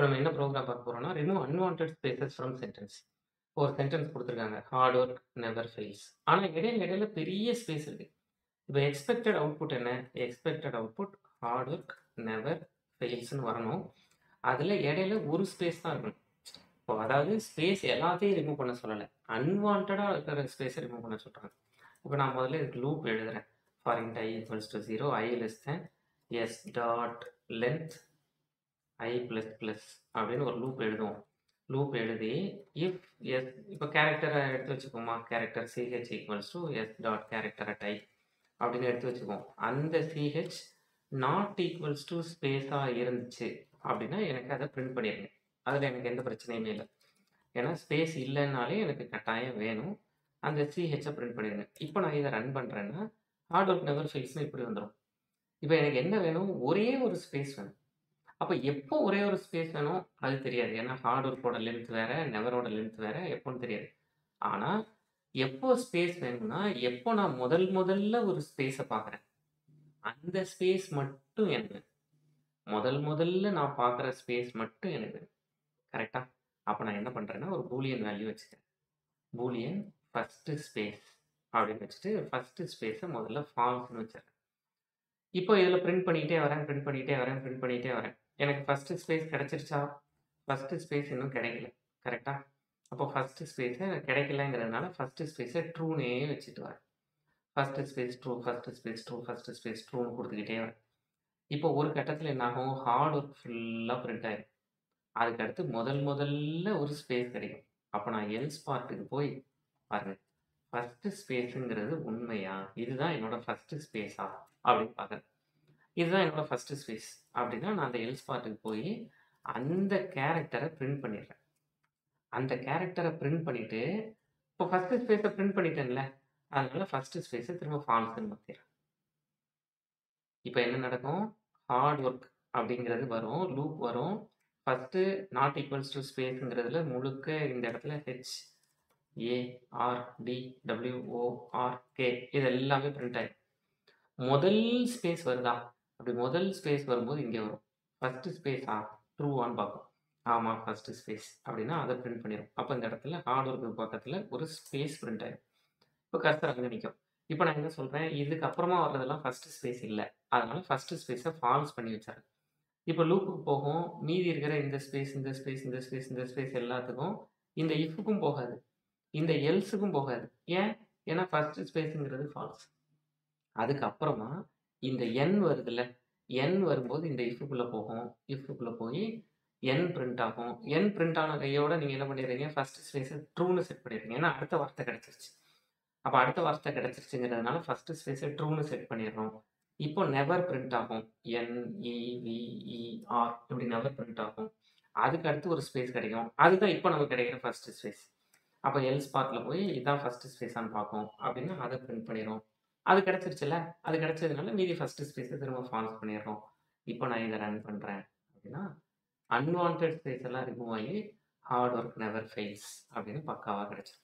நம்ம என்ன ப்ரோக்ராம் பார்க்க போறோம்னா, remove unwanted spaces from sentence. ஒரு சென்டென்ஸ் குடுத்துருக்காங்க. Hard work never fails. ஆனா இடையில இடையில பெரிய ஸ்பேஸ் இருக்கு. இப்ப எக்ஸ்பெக்டட் அவுட்புட் என்ன? Expected output hard work never ஃபெயில்ஸ்ன்னு வரணும். அதுல இடையில ஒரு ஸ்பேஸ் தான் இருக்கணும். இப்போ அதாவது ஸ்பேஸ் எல்லாத்தையும் ரிமூவ் பண்ண சொல்லல. அன்வான்டடா இருக்கிற ஸ்பேஸ ரிமூவ் பண்ண சொல்றாங்க. இப்ப நான் முதல்ல இதுக்கு லூப் எழுதுறேன். For int i equals to 0 i less than s dot length i plus plus அப்படின்னு ஒரு லூப் எழுதுவோம். லூப் எழுதி இஃப் s இப்போ கேரக்டர எடுத்து வச்சுக்குவோமா? Character ch equals to s dot character at i அப்படின்னு எடுத்து வச்சுக்குவோம். அந்த ch நாட் ஈக்வல்ஸ் டூ ஸ்பேஸா இருந்துச்சு அப்படின்னா எனக்கு அத பிரிண்ட் பண்ணிருங்க. அதுல எனக்கு எந்த பிரச்சனையுமே இல்ல. ஏன்னா ஸ்பேஸ் இல்லன்னாலே எனக்கு கட்டாயம் வேணும். அந்த chஅ பிரிண்ட் பண்ணிருங்க. இப்போ நான் இத ரன் பண்றேன்னா, ஹார்ட் வொர்க் நெவர் ஃபெயில்ஸ்ன்னு இப்படி வந்துரும். இப்ப எனக்கு என்ன வேணும்? ஒரே ஒரு ஸ்பேஸ் வேணும். அப்ப எப்போ ஒரே ஒரு ஸ்பேஸ் வேணும்? அது தெரியாது. ஏன்னா ஹார்ட் வொர்க்கோட லென்த் வேற, நெவரோட லென்த் வேற எப்போன்னு தெரியாது. ஆனா எப்போ ஸ்பேஸ் வேணும்னா, எப்போ நான் முதல் முதல்ல ஒரு ஸ்பேஸ பார்க்குறேன். அந்த ஸ்பேஸ் மட்டும் எனக்கு வேணும். முதல் முதல்ல நான் பார்க்குற ஸ்பேஸ் மட்டும் எனக்கு வேணும். கரெக்ட்டா? அப்ப நான் என்ன பண்றேன்னா, ஒரு பூலியன் வேல்யூ வச்சுக்கிறேன். பூலியன் ஃபர்ஸ்ட் ஸ்பேஸ் அப்படின்னு வச்சுட்டு, ஃபர்ஸ்ட் ஸ்பேஸ முதல்ல ஃபால்ஸ்ன்னு வச்சுர்றேன். இப்போ இதுல பிரிண்ட் பண்ணிட்டே வரேன், பிரிண்ட் பண்ணிட்டே வரேன், பிரிண்ட் பண்ணிட்டே வரேன். எனக்கு ஃபர்ஸ்ட் ஸ்பேஸ் கிடைச்சிருச்சா? ஃபர்ஸ்ட் ஸ்பேஸ் இன்னும் கிடைக்கல. கரெக்ட்டா? அப்போ ஃபர்ஸ்ட் ஸ்பேஸ கிடைக்கலங்கிறதுனால ஃபர்ஸ்ட் ஸ்பேஸ ட்ரூன்னே வச்சுட்டு வரேன். First space true, first space true, first space ட்ரூன்னு குடுத்துக்கிட்டே வரேன். இப்போ ஒரு கட்டத்துல என்ன ஆகும்? ஹார்ட் வொர்க் ஃபுல்லா பிரிண்ட் ஆயிரும். அதுக்கு அடுத்து முதல் முதல்ல ஒரு ஸ்பேஸ் கிடைக்கும். அப்ப நான் எல்ஸ் பார்ட்டுக்கு போய் பாருங்க. ஃபர்ஸ்ட் ஸ்பேஸ்ங்கிறது உண்மையா? இதுதான் என்னோட ஃபர்ஸ்ட் ஸ்பேஸா? அப்படின்னு பார்க்குறேன். இதுதான் என்னோட ஃபர்ஸ்ட் ஸ்பேஸ் அப்படின்னா, நான் அந்த எல்ஸ் பார்ட்டுக்கு போயி அந்த கேரக்டர பிரிண்ட் பண்ணிடுறேன். அந்த கேரக்டர பிரிண்ட் பண்ணிட்டு, இப்போ ஃபர்ஸ்ட் ஸ்பேஸ பிரிண்ட் பண்ணிட்டேன்ல, அதனால ஃபர்ஸ்ட் ஸ்பேஸ திரும்ப ஃபால்ஸ்ன்னு மாத்திர்றேன். இப்ப என்ன நடக்கும்? ஹார்ட் வொர்க் அப்படிங்கிறது வரும். லூப் வரும். ஃபர்ஸ்ட் நாட் ஈக்வல்ஸ் டூ ஸ்பேஸ்ங்கிறதுல முழுக்க இந்த இடத்துல H, A, R, D, W, O, R, K இது எல்லாமே பிரிண்ட் ஆயிரும். முதல் ஸ்பேஸ் வருதா? அப்படி முதல் ஸ்பேஸ் வரும்போது இங்க வரும். ஃபர்ஸ்ட் ஸ்பேஸா? ட்ரூவான்னு பார்க்கும். ஆமா ஃபர்ஸ்ட் ஸ்பேஸ் அப்படின்னா அத பிரிண்ட் பண்ணிரும். அப்ப இந்த இடத்துல ஹார்ட் வொர்க்கு பக்கத்துல ஒரு ஸ்பேஸ் பிரிண்ட் ஆயிரும். இப்போ கர்சர் அங்க நிக்கும். இப்போ நான் என்ன சொல்றேன்? இதுக்கு அப்புறமா வர்றதெல்லாம் ஃபர்ஸ்ட் ஸ்பேஸ் இல்ல. அதனால ஃபர்ஸ்ட் ஸ்பேஸ ஃபால்ஸ் பண்ணி வச்சுர்றேன். இப்போ லூப்புக்கு போகும். மீதி இருக்கிற இந்த ஸ்பேஸ், இந்த ஸ்பேஸ், இந்த ஸ்பேஸ், இந்த ஸ்பேஸ் எல்லாத்துக்கும் இந்த இஃப்க்கும் போகாது. இந்த எல்ஸ்க்கும் போகாது. ஏன்? ஏன்னா ஃபர்ஸ்ட் ஸ்பேஸ்ங்கிறது ஃபால்ஸ். அதுக்கு அப்புறமா இந்த என் வருதுல்ல, என் வரும்போது இந்த இஃப்க்குள்ள போகும். இஃப்க்குள்ள போய் என் பிரிண்ட் ஆகும். என் பிரிண்ட் ஆன கையோட நீங்க என்ன பண்ணிடுறீங்க? ஃபர்ஸ்ட் ஸ்பேஸ ட்ரூன்னு செட் பண்ணிடுறீங்க. ஏன்னா அடுத்த வார்த்தை கிடைச்சிருச்சு. அப்ப அடுத்த வார்த்தை கிடைச்சிருச்சுங்கிறதுனால ஃபர்ஸ்ட் ஸ்பேஸ ட்ரூன்னு செட் பண்ணிடுறோம். இப்போ நெவர் பிரிண்ட் ஆகும். N, E, V, E, R இப்படி நெவர் பிரிண்ட் ஆகும். அதுக்கு அடுத்து ஒரு ஸ்பேஸ் கிடைக்கும். அதுதான் இப்போ நமக்கு கிடைக்கிற ஃபர்ஸ்ட் ஸ்பேஸ். அப்ப எல்ஸ் பார்ட்ல போய் இதான் ஃபர்ஸ்ட் ஸ்பேஸான்னு பார்க்கும். அப்படின்னா அத பிரிண்ட் பண்ணிரும். அது கிடைச்சிருச்சுல்ல. அது கிடைச்சதுனால மீதி ஃபர்ஸ்ட் ஸ்பேஸ திரும்ப ஃபால்ஸ் பண்ணிடுறோம். இப்போ நான் இத ரன் பண்றேன் அப்படின்னா, அன்வான்டட் ஸ்பேஸ் எல்லாம் ரிமூவ் ஆகி ஹார்ட் வொர்க் நெவர் ஃபெயில்ஸ் அப்படின்னு பக்காவா கிடைச்சிரும்.